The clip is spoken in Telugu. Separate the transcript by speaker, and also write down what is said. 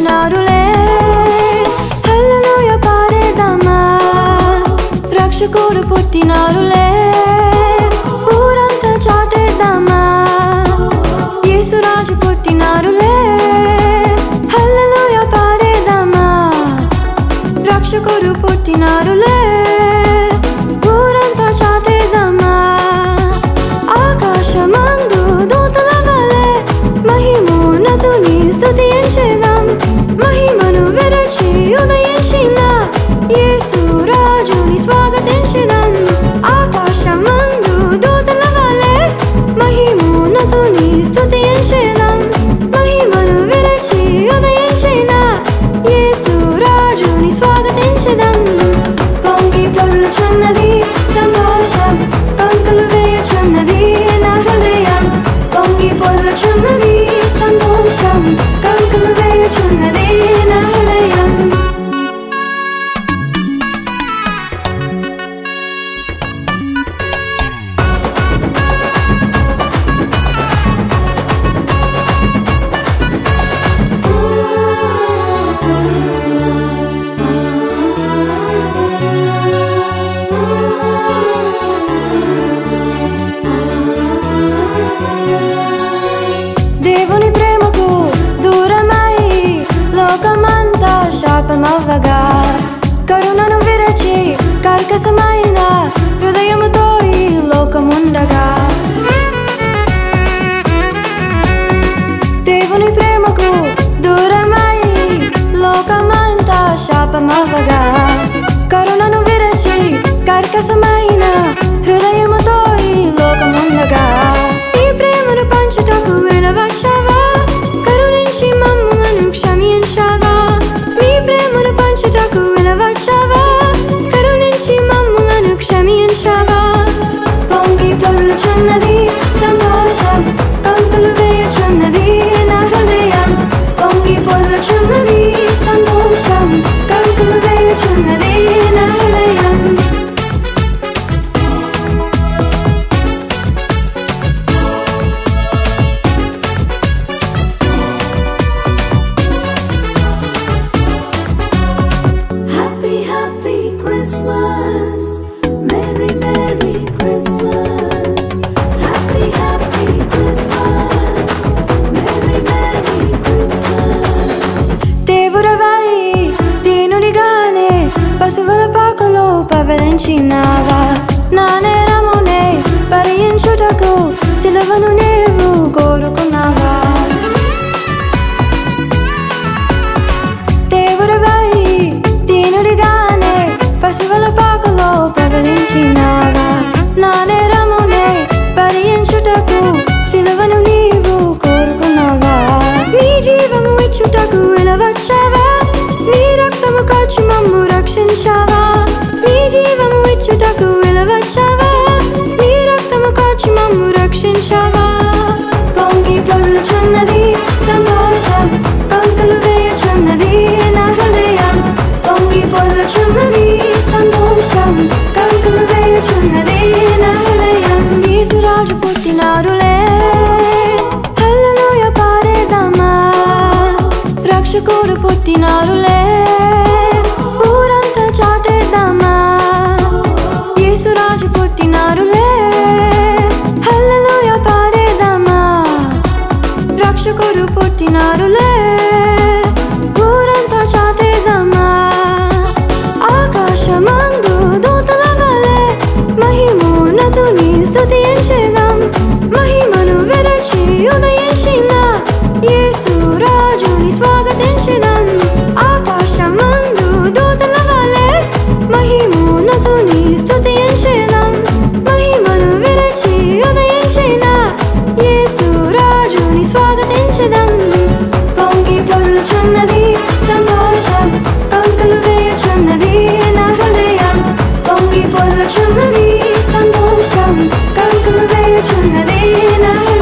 Speaker 1: పుట్టినారులే హల్లెలూయా పాడేద్దామా రక్షకుడు పుట్టినారులే ఊరంతా చాటేద్దామా యేసురాజు పుట్టినారులే హల్లెలూయా పాడేద్దామా రక్షకుడు పుట్టినారులే ఊరంతా చాటేద్దామా ఆకాశమందు దూతల వలె మహిమోన్నతుని స్తుతించేదాం మహిమను విరచి ఉదయించిన యేసు రాజుని స్వాగతించేదాం ఆకాశమందు దూతల వలె మహిమోన్నతుని స్తుతించేదాం మహిమను విరచి ఉదయించిన యేసు రాజుని స్వాగతించేదాం పొంగి పొర్లుచున్నది సంతోషం కంకులు వేయుచున్నది నా హృదయం పొంగి పొర్లుచున్నది సంతోషం కంకులు వేయుచున్నది నా హృదయం దేవుని ప్రేమకు దూరమై లోకమంతా శాపమవ్వగా కరుణను విరచి కర్కసమైన హృదయముతో ఈ లోకముండగా దేవుని ప్రేమకు దూరమై లోకమంతా శాపమవ్వగా కరుణను విరచి కర్కసమైన హృదయముతో ఈ లోకముండగా ఈ ప్రేమను పంచుటకు వెలవచ్చావా కరుణించి మమ్మలను క్షమించావా నీ ప్రేమను పంచుటకు వెలవచ్చావా కరుణించి మమ్మలను క్షమించావా పొంగి పొర్లుచున్నది సంతోషం కంకులు వేయుచున్నది నా హృదయం పొంగి పొర్లుచున్నది సంతోషం కంకులు వేయుచున్నది నా హృదయం
Speaker 2: Happy, happy Christmas. Merry, Merry Christmas. Happy, happy Christmas. Merry, Merry Christmas.
Speaker 1: దేవురవై దీనునిగానే పశువుల పాకలో పవలించినావా నా నేరమునే భరించుటకు సిలువను నీవు కోరుకున్నావా దేవురవై దీనుడిగానే పశువుల పాకలో పవలించినావా నా నేరమునే భరించుటకు సిలువను నీవు కోరుకున్నావా నీ జీవము ఇచ్చుటకు విలవచ్చావా నీ రక్తము కాచి మమ్ము రక్షించావా నీ జీవము ఇచ్చుటకు విలవచ్చావా నీ రక్తము కాచి మమ్ము రక్షించావా పొంగి పొర్లుచున్నది సంతోషం కంకులు వేయుచున్నది నా హృదయం పొంగి పొర్లుచున్నది సంతోషం కంకులు వేయుచున్నది నా హృదయం యేసురాజు పుట్టినారులే హల్లెలూయా పాడేద్దామా రక్షకుడు పుట్టినారులే ఊరంతా చాటేద్దామా యేసురాజు పుట్టినారులే హల్లెలూయా పాడేద్దామా రక్షకుడు పుట్టినారులే ఊరంతా చాటేద్దామా ఆకాశమందు దూతల వలె మహిమోన్నతుని స్తుతించేదాం మహిమను విరచి ఉదయించిన యేసు రాజుని స్వాగతించేదాం ఆకాశమందు దూతల వలె మహిమోన్నతుని స్తుతించేదాం మహిమను విరచి ఉదయించిన యేసు రాజుని స్వాగతించేదాం పొంగి పొర్లుచున్నది సంతోషం కంకులు వేయుచున్నది నా హృదయం పొంగి పొర్లుచున్నది సంతోషం కంకులు వేయుచున్నది నా